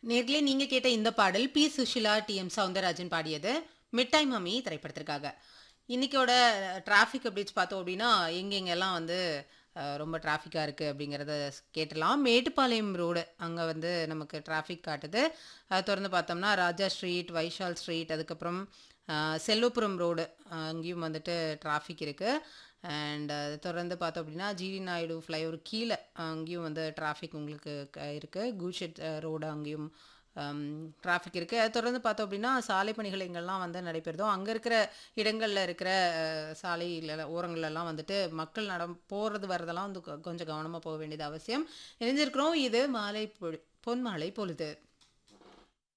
நேர்களே நீங்க கேட்ட இந்த பாடல் P Susheela T M Soundararajan பாடியது மிட்டாய் மம்மி திரைப்படத்திற்காக இன்னைக்கோட டிராஃபிக் அப்டேட்ஸ் பார்த்தோம் அப்படின்னா எங்கெங்கெல்லாம் வந்து அஹ், ரொம்ப டிராஃபிக்காக இருக்குது அப்படிங்கிறத கேட்டலாம் மேட்டுப்பாளையம் ரோடு அங்கே வந்து நமக்கு டிராஃபிக் காட்டுது அது திறந்து பார்த்தோம்னா ராஜா ஸ்ட்ரீட் வைஷால் ஸ்ட்ரீட் அதுக்கப்புறம் அஹ், செல்வபுரம் ரோடு அங்கேயும் வந்துட்டு டிராஃபிக் இருக்குது அண்ட் தொடர்ந்து பார்த்தோம் அப்படின்னா ஜிடி நாயுடு ஃப்ளைஓவர் கீழே அங்கேயும் வந்து டிராஃபிக் உங்களுக்கு க- இருக்கு கூஷெட் ரோடு அங்கேயும் டிராஃபிக் இருக்குது அதை தொடர்ந்து பார்த்தோம் அப்படின்னா சாலை பணிகள் எங்கெல்லாம் வந்து நடைபெறுதோ அங்கே இருக்கிற இடங்களில் இருக்கிற அஹ், சாலையில ஓரங்கள்லாம் வந்துட்டு மக்கள் நடம் போகிறது வரதெல்லாம் வந்து கொ- கொஞ்சம் கவனமாக போக வேண்டியது அவசியம் இணைஞ்சிருக்கிறோம் இது மாலை பொழு பொன் மாலை பொழுது